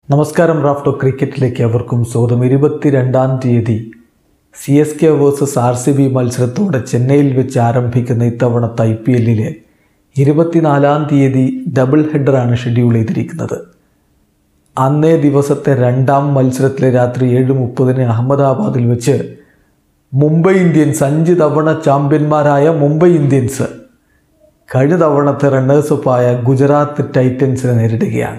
നമസ്കാരം റാഫ്റ്റോ ക്രിക്കറ്റിലേക്ക് അവർക്കും സ്വാഗതം ഇരുപത്തിരണ്ടാം തീയതി C S K versus R C B മത്സരത്തോടെ ചെന്നൈയിൽ വെച്ച് ആരംഭിക്കുന്ന ഇത്തവണത്തെ ഐ പി എല്ലിലെ ഇരുപത്തിനാലാം തീയതി ഡബിൾ ഹെഡറാണ് ഷെഡ്യൂൾ ചെയ്തിരിക്കുന്നത് അന്നേ ദിവസത്തെ രണ്ടാം മത്സരത്തിലെ രാത്രി ഏഴ് മുപ്പതിന് അഹമ്മദാബാദിൽ വെച്ച് മുംബൈ ഇന്ത്യൻസ് അഞ്ച് തവണ ചാമ്പ്യന്മാരായ മുംബൈ ഇന്ത്യൻസ് കഴിഞ്ഞ തവണത്തെ റണ്ണേഴ്സപ്പായ ഗുജറാത്ത് ടൈറ്റൻസിനെ നേരിടുകയാണ്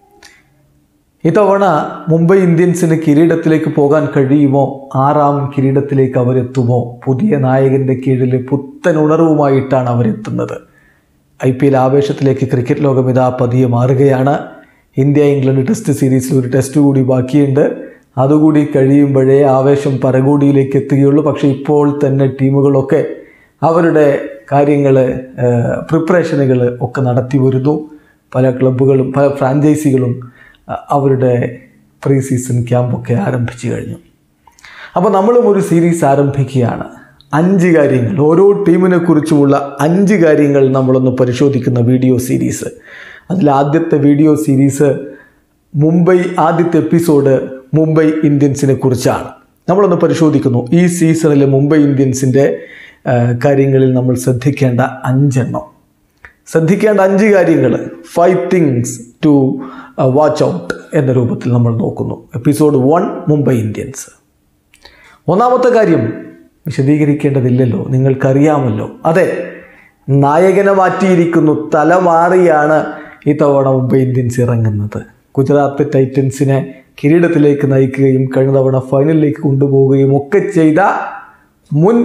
ഇത്തവണ മുംബൈ ഇന്ത്യൻസിന് കിരീടത്തിലേക്ക് പോകാൻ കഴിയുമോ ആറാം കിരീടത്തിലേക്ക് അവരെത്തുമോ പുതിയ നായകൻ്റെ കീഴിൽ പുത്തൻ ഉണർവുമായിട്ടാണ് അവരെത്തുന്നത് ഐ പി എൽ ആവേശത്തിലേക്ക് ക്രിക്കറ്റ് ലോകം ഇതാ പതിയെ മാറുകയാണ് ഇന്ത്യ ഇംഗ്ലണ്ട് ടെസ്റ്റ് സീരീസിൽ ഒരു ടെസ്റ്റ് കൂടി ബാക്കിയുണ്ട് അതുകൂടി കഴിയുമ്പോഴേ ആവേശം പരകോടിയിലേക്ക് എത്തുകയുള്ളൂ പക്ഷേ ഇപ്പോൾ തന്നെ ടീമുകളൊക്കെ അവരുടെ കാര്യങ്ങൾ പ്രിപ്പറേഷനുകൾ ഒക്കെ നടത്തി വരുന്നു പല ക്ലബ്ബുകളും പല ഫ്രാഞ്ചൈസികളും അഹ് അവരുടെ പ്രീ സീസൺ ക്യാമ്പൊക്കെ ആരംഭിച്ചു കഴിഞ്ഞു അപ്പോൾ നമ്മളും ഒരു സീരീസ് ആരംഭിക്കുകയാണ് അഞ്ച് കാര്യങ്ങൾ ഓരോ ടീമിനെ കുറിച്ചുമുള്ള അഞ്ച് കാര്യങ്ങൾ നമ്മളൊന്ന് പരിശോധിക്കുന്ന വീഡിയോ സീരീസ് അതിൽ ആദ്യത്തെ വീഡിയോ സീരീസ് മുംബൈ ആദ്യത്തെ എപ്പിസോഡ് മുംബൈ ഇന്ത്യൻസിനെ കുറിച്ചാണ് നമ്മളൊന്ന് പരിശോധിക്കുന്നു ഈ സീസണിലെ മുംബൈ ഇന്ത്യൻസിൻ്റെ കാര്യങ്ങളിൽ നമ്മൾ ശ്രദ്ധിക്കേണ്ട അഞ്ചെണ്ണം ശ്രദ്ധിക്കേണ്ട അഞ്ച് കാര്യങ്ങൾ five things to watch out എന്ന രൂപത്തിൽ നമ്മൾ നോക്കുന്നു എപ്പിസോഡ് വൺ മുംബൈ ഇന്ത്യൻസ് ഒന്നാമത്തെ കാര്യം വിശദീകരിക്കേണ്ടതില്ലല്ലോ നിങ്ങൾക്കറിയാമല്ലോ അതെ നായകനെ മാറ്റിയിരിക്കുന്നു തല മാറിയാണ് ഇത്തവണ മുംബൈ ഇന്ത്യൻസ് ഇറങ്ങുന്നത് ഗുജറാത്ത് ടൈറ്റൻസിനെ കിരീടത്തിലേക്ക് നയിക്കുകയും കഴിഞ്ഞ തവണ ഫൈനലിലേക്ക് കൊണ്ടുപോവുകയും ഒക്കെ ചെയ്ത മുൻ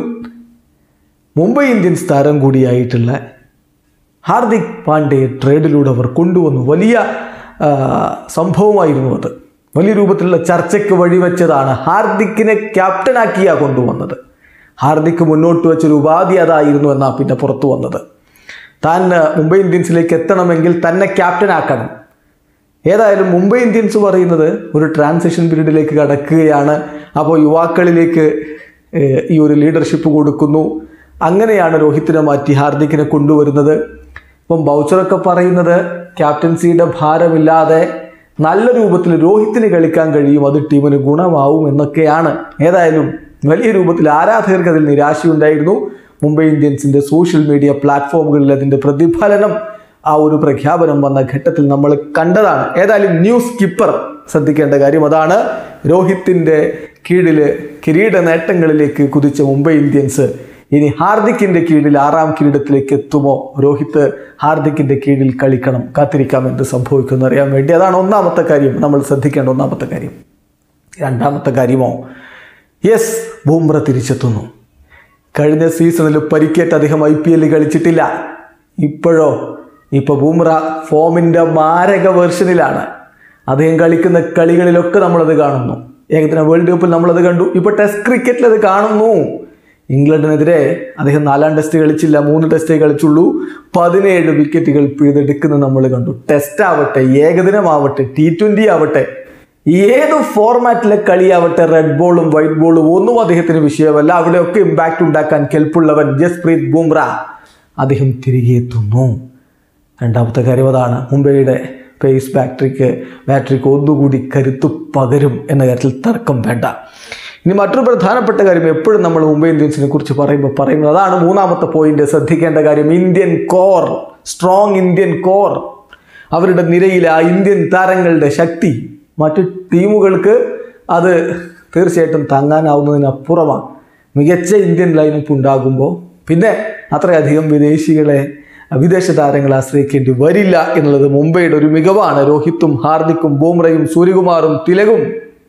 മുംബൈ ഇന്ത്യൻസ് താരം കൂടിയായിട്ടുള്ള ഹാർദിക് പാണ്ഡ്യയെ ട്രേഡിലൂടെ അവർ കൊണ്ടുവന്നു വലിയ ആ, സംഭവമായിരുന്നു അത് വലിയ രൂപത്തിലുള്ള ചർച്ചയ്ക്ക് വഴിവെച്ചതാണ് ഹാർദിക്കിനെ ക്യാപ്റ്റനാക്കിയാണ് കൊണ്ടുവന്നത് ഹാർദിക്ക് മുന്നോട്ട് വെച്ചൊരു ഉപാധി അതായിരുന്നു എന്നാണ് പിന്നെ പുറത്തു വന്നത് താൻ ആ, മുംബൈ ഇന്ത്യൻസിലേക്ക് എത്തണമെങ്കിൽ തന്നെ ക്യാപ്റ്റനാക്കണം ഏതായാലും മുംബൈ ഇന്ത്യൻസ് പറയുന്നത് ഒരു ട്രാൻസിഷൻ പീരീഡിലേക്ക് കടക്കുകയാണ് അപ്പോൾ യുവാക്കളിലേക്ക് ഏഹ്, ഈ ഒരു ലീഡർഷിപ്പ് കൊടുക്കുന്നു അങ്ങനെയാണ് രോഹിത്തിനെ മാറ്റി ഹാർദിക്കിനെ കൊണ്ടുവരുന്നത് ഇപ്പം ബൗച്ചറൊക്കെ പറയുന്നത് ക്യാപ്റ്റൻസിയുടെ ഭാരമില്ലാതെ നല്ല രൂപത്തിൽ രോഹിത്തിന് കളിക്കാൻ കഴിയും അത് ടീമിന് ഗുണമാവും എന്നൊക്കെയാണ് ഏതായാലും വലിയ രൂപത്തിൽ ആരാധകർക്ക് അതിൽ നിരാശയുണ്ടായിരുന്നു മുംബൈ ഇന്ത്യൻസിൻ്റെ സോഷ്യൽ മീഡിയ പ്ലാറ്റ്ഫോമുകളിൽ അതിൻ്റെ പ്രതിഫലനം ആ ഒരു പ്രഖ്യാപനം വന്ന ഘട്ടത്തിൽ നമ്മൾ കണ്ടതാണ് ഏതായാലും ന്യൂസ് കീപ്പർ ശ്രദ്ധിക്കേണ്ട കാര്യം അതാണ് രോഹിത്തിൻ്റെ കീഴിൽ കിരീട നേട്ടങ്ങളിലേക്ക് കുതിച്ച മുംബൈ ഇന്ത്യൻസ് ഇനി ഹാർദിക്കിൻ്റെ കീഴിൽ ആറാം കിരീടത്തിലേക്ക് എത്തുമോ രോഹിത്ത് ഹാർദിക്കിൻ്റെ കീഴിൽ കളിക്കണം കാത്തിരിക്കാം എന്ത് സംഭവിക്കുമെന്ന് അറിയാൻ വേണ്ടി അതാണ് ഒന്നാമത്തെ കാര്യം നമ്മൾ ശ്രദ്ധിക്കേണ്ട ഒന്നാമത്തെ കാര്യം രണ്ടാമത്തെ കാര്യമോ യെസ് ബൂംറ തിരിച്ചെത്തുന്നു കഴിഞ്ഞ സീസണിൽ പരിക്കേറ്റ് അദ്ദേഹം ഐ പി എല്ലിൽ കളിച്ചിട്ടില്ല ഇപ്പോഴോ ഇപ്പോൾ ബൂംറ ഫോമിൻ്റെ മാരക വേർഷനിലാണ് അദ്ദേഹം കളിക്കുന്ന കളികളിലൊക്കെ നമ്മളത് കാണുന്നു ഏകദിന വേൾഡ് കപ്പിൽ നമ്മളത് കണ്ടു ഇപ്പോൾ ടെസ്റ്റ് ക്രിക്കറ്റിൽ അത് കാണുന്നു ഇംഗ്ലണ്ടിനെതിരെ അദ്ദേഹം നാലാം ടെസ്റ്റ് കളിച്ചില്ല മൂന്ന് ടെസ്റ്റേ കളിച്ചുള്ളൂ പതിനേഴ് വിക്കറ്റുകൾ പിഴുതെടുക്കുന്നത് നമ്മൾ കണ്ടു ടെസ്റ്റ് ആവട്ടെ ഏകദിനമാവട്ടെ ടി ട്വൻ്റി ആവട്ടെ ഏത് ഫോർമാറ്റിലെ കളിയാവട്ടെ റെഡ് ബോളും വൈറ്റ് ബോളും ഒന്നും അദ്ദേഹത്തിന് വിഷയമല്ല അവിടെയൊക്കെ ഇമ്പാക്റ്റ് ഉണ്ടാക്കാൻ കെൽപ്പുള്ളവൻ ജസ്പ്രീത് ബുംറ അദ്ദേഹം തിരികെ എത്തുന്നു രണ്ടാമത്തെ കാര്യം അതാണ് മുംബൈയുടെ പേസ് ബാറ്ററിക്ക് ബാറ്ററിക്ക് ഒന്നുകൂടി കരുത്തു പകരും എന്ന കാര്യത്തിൽ തർക്കം വേണ്ട ഇനി മറ്റൊരു പ്രധാനപ്പെട്ട കാര്യം എപ്പോഴും നമ്മൾ മുംബൈ ഇന്ത്യൻസിനെ കുറിച്ച് പറയുമ്പോൾ പറയുന്നത് അതാണ് മൂന്നാമത്തെ പോയിന്റ് ശ്രദ്ധിക്കേണ്ട കാര്യം Indian core strong Indian core അവരുടെ നിരയിലെ ആ ഇന്ത്യൻ താരങ്ങളുടെ ശക്തി മറ്റു ടീമുകൾക്ക് അത് തീർച്ചയായിട്ടും താങ്ങാനാവുന്നതിനപ്പുറമാണ് മികച്ച ഇന്ത്യൻ ലൈനപ്പ് ഉണ്ടാകുമ്പോൾ പിന്നെ അത്രയധികം വിദേശികളെ വിദേശ താരങ്ങളെ ആശ്രയിക്കേണ്ടി വരില്ല എന്നുള്ളത് മുംബൈയുടെ ഒരു മികവാണ് രോഹിത്തും ഹാർദിക്കും ബൂംറയും സൂര്യകുമാറും തിലകും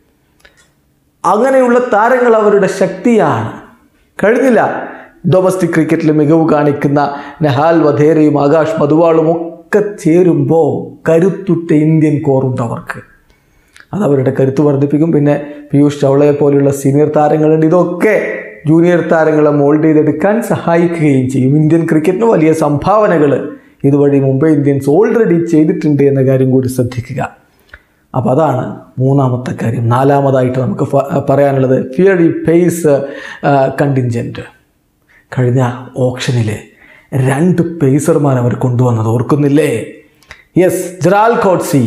അങ്ങനെയുള്ള താരങ്ങൾ അവരുടെ ശക്തിയാണ് കഴിഞ്ഞില്ല ഡൊമസ്റ്റിക് ക്രിക്കറ്റിൽ മികവ് കാണിക്കുന്ന നെഹാൽ വധേരയും ആകാശ് മധുവാളും ഒക്കെ ചേരുമ്പോൾ കരുത്തുറ്റ ഇന്ത്യൻ കോറുണ്ട് അവർക്ക് അത് അവരുടെ കരുത്ത് വർദ്ധിപ്പിക്കും പിന്നെ പീയൂഷ് ചൗളയെ പോലെയുള്ള സീനിയർ താരങ്ങളുണ്ട് ഇതൊക്കെ ജൂനിയർ താരങ്ങളെ മോൾഡ് ചെയ്തെടുക്കാൻ സഹായിക്കുകയും ചെയ്യും ഇന്ത്യൻ ക്രിക്കറ്റിന് വലിയ സംഭാവനകൾ ഇതുവഴി മുംബൈ ഇന്ത്യൻസ് ഓൾറെഡി ചെയ്തിട്ടുണ്ട് എന്ന കാര്യം കൂടി ശ്രദ്ധിക്കുക അപ്പോൾ അതാണ് മൂന്നാമത്തെ കാര്യം നാലാമതായിട്ട് നമുക്ക് ഫ- പറയാനുള്ളത് ഫിയറി പേസ് കണ്ടിൻജൻറ്റ് കഴിഞ്ഞ ഓപ്ഷനിൽ രണ്ട് പേസർമാർ അവർ കൊണ്ടുവന്നത് ഓർക്കുന്നില്ലേ യെസ് ജറാൽ കോട്സി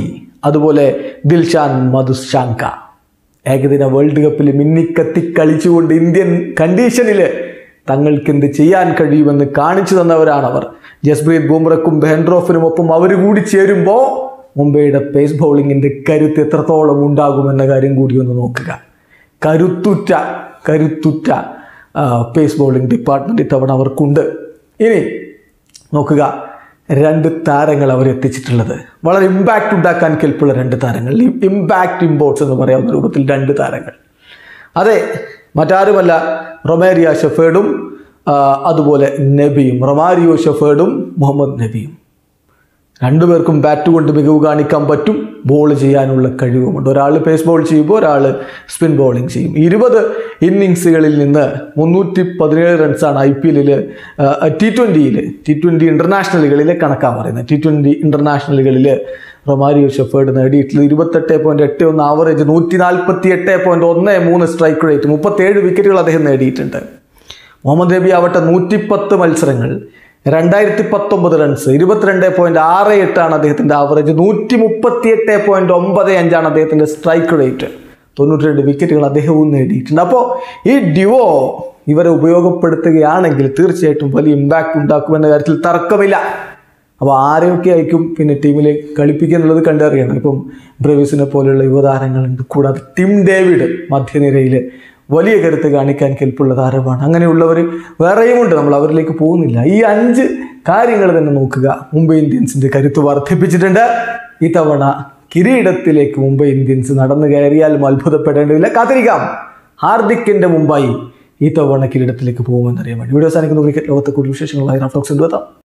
അതുപോലെ ദിൽഷാൻ മധുശാങ്ക ഏകദിന വേൾഡ് കപ്പിൽ മിന്നിക്കത്തി കളിച്ചുകൊണ്ട് ഇന്ത്യൻ കണ്ടീഷനിൽ തങ്ങൾക്ക് എന്ത് ചെയ്യാൻ കഴിയുമെന്ന് കാണിച്ചു തന്നവരാണ് അവർ ജസ്പ്രീത് ബുംറക്കും ബെഹൻഡ്രോഫിനും ഒപ്പം അവർ കൂടി ചേരുമ്പോൾ മുംബൈയുടെ പേസ് ബൗളിങ്ങിൻ്റെ കരുത്ത് എത്രത്തോളം ഉണ്ടാകുമെന്ന കാര്യം കൂടി ഒന്ന് നോക്കുക കരുത്തുറ്റ കരുത്തുറ്റ ആ, പേസ് ബൗളിംഗ് ഡിപ്പാർട്ട്മെൻറ്റ് ഇത്തവണ അവർക്കുണ്ട് ഇനി നോക്കുക രണ്ട് താരങ്ങൾ അവർ എത്തിച്ചിട്ടുള്ളത് വളരെ ഇമ്പാക്റ്റ് ഉണ്ടാക്കാൻ കെൽപ്പുള്ള രണ്ട് താരങ്ങൾ ഇമ്പാക്റ്റ് ഇമ്പോർട്ട്സ് എന്ന് പറയാവുന്ന രൂപത്തിൽ രണ്ട് താരങ്ങൾ അതെ മറ്റാരുമല്ല റൊമേരിയ ഷെഫേർഡും ആ, അതുപോലെ നബിയും റൊമാരിയോ ഷെഫേർഡും മുഹമ്മദ് നബിയും രണ്ടുപേർക്കും ബാറ്റ് കൊണ്ട് മികവ് കാണിക്കാൻ പറ്റും ബോൾ ചെയ്യാനുള്ള കഴിവുമുണ്ട് ഒരാൾ പേസ് ബോൾ ചെയ്യുമ്പോൾ ഒരാൾ സ്പിൻ ബോളിംഗ് ചെയ്യും ഇരുപത് ഇന്നിങ്സുകളിൽ നിന്ന് മുന്നൂറ്റി പതിനേഴ് റൺസാണ് ഐ പി എല്ലിൽ ടി ട്വൻ്റിയിൽ ടി ട്വൻ്റി ഇൻ്റർനാഷണലുകളിലെ കണക്കാണ് പറയുന്നത് ടി ട്വൻ്റി ഇൻ്റർനാഷണലുകളിൽ റൊമാരിയോ ഷെഫേർഡ് നേടിയിട്ടുള്ളത് ഇരുപത്തെട്ട് പോയിൻറ്റ് എട്ട് ഒന്ന് ആവറേജ് നൂറ്റി നാൽപ്പത്തി എട്ട് പോയിൻറ്റ് ഒന്ന് മൂന്ന് സ്ട്രൈക്ക് റേറ്റ് മുപ്പത്തേഴ് വിക്കറ്റുകൾ അദ്ദേഹം നേടിയിട്ടുണ്ട് മുഹമ്മദ് നബി ആവട്ടെ നൂറ്റിപ്പത്ത് മത്സരങ്ങൾ രണ്ടായിരത്തി പത്തൊമ്പത് റൺസ് ഇരുപത്തിരണ്ട് പോയിന്റ് ആറ് എട്ടാണ് അദ്ദേഹത്തിന്റെ ആവറേജ് നൂറ്റി മുപ്പത്തി എട്ട് പോയിന്റ് ഒമ്പത് അഞ്ചാണ് അദ്ദേഹത്തിന്റെ സ്ട്രൈക്ക് റേറ്റ് തൊണ്ണൂറ്റി രണ്ട് വിക്കറ്റുകൾ അദ്ദേഹവും നേടിയിട്ടുണ്ട് അപ്പോൾ ഈ ഡ്യുവോ ഇവരെ ഉപയോഗപ്പെടുത്തുകയാണെങ്കിൽ തീർച്ചയായിട്ടും വലിയ ഇമ്പാക്റ്റ് ഉണ്ടാക്കുമെന്ന കാര്യത്തിൽ തർക്കമില്ല അപ്പോൾ ആരെയൊക്കെ ആയിരിക്കും പിന്നെ ടീമിൽ കളിപ്പിക്കുക എന്നുള്ളത് കണ്ടറിയണം ഇപ്പം ബ്രവിസിനെ പോലെയുള്ള യുവതാരങ്ങളുണ്ട് കൂടാതെ ടിം ഡേവിഡ് മധ്യനിരയിൽ വലിയ കരുത്ത് കാണിക്കാൻ കെൽപ്പുള്ള താരമാണ് അങ്ങനെയുള്ളവർ വേറെയുമുണ്ട് നമ്മൾ അവരിലേക്ക് പോകുന്നില്ല ഈ അഞ്ച് കാര്യങ്ങൾ തന്നെ നോക്കുക മുംബൈ ഇന്ത്യൻസിൻ്റെ കരുത്ത് വർദ്ധിപ്പിച്ചിട്ടുണ്ട് ഇത്തവണ കിരീടത്തിലേക്ക് മുംബൈ ഇന്ത്യൻസ് നടന്നു കയറിയാലും അത്ഭുതപ്പെടേണ്ടതില്ല കാത്തിരിക്കാം ഹാർദിക്കിൻ്റെ മുംബൈ ഈ തവണ കിരീടത്തിലേക്ക് പോകുമെന്നറിയാൻ വേണ്ടി വീഡിയോ സാധിക്കുന്ന ക്രിക്കറ്റ് ലോകത്തെ കൂടുതൽ വിശേഷങ്ങളായി റഫ്ലോക്സ് എത്താം